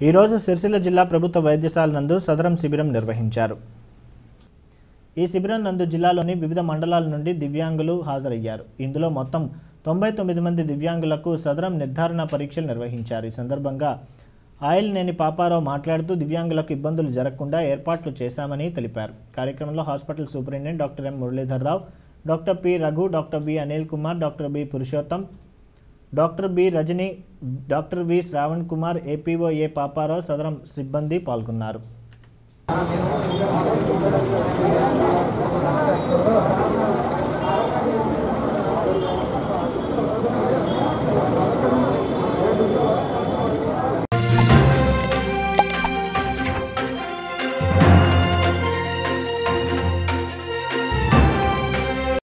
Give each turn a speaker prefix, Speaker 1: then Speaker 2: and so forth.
Speaker 1: ఈరోజు సిరిసిల్ల జిల్లా ప్రభుత్వ వైద్యశాల నందు సదరం శిబిరం నిర్వహించారు ఈ శిబిరం నందు జిల్లాలోని వివిధ మండలాల నుండి దివ్యాంగులు హాజరయ్యారు ఇందులో మొత్తం తొంభై తొమ్మిది మంది దివ్యాంగులకు సదరం నిర్ధారణ పరీక్షలు నిర్వహించారు ఈ సందర్భంగా ఆయిల్ నేని పాపారావు మాట్లాడుతూ దివ్యాంగులకు ఇబ్బందులు జరగకుండా ఏర్పాట్లు చేశామని తెలిపారు కార్యక్రమంలో hospital superintendent doctor M Muralidhar Rao doctor P Raghu doctor B Anil Kumar doctor B Purushottam doctor B Rajani doctor V Shravan Kumar APO A Paparao సదరం సిబ్బంది పాల్గొన్నారు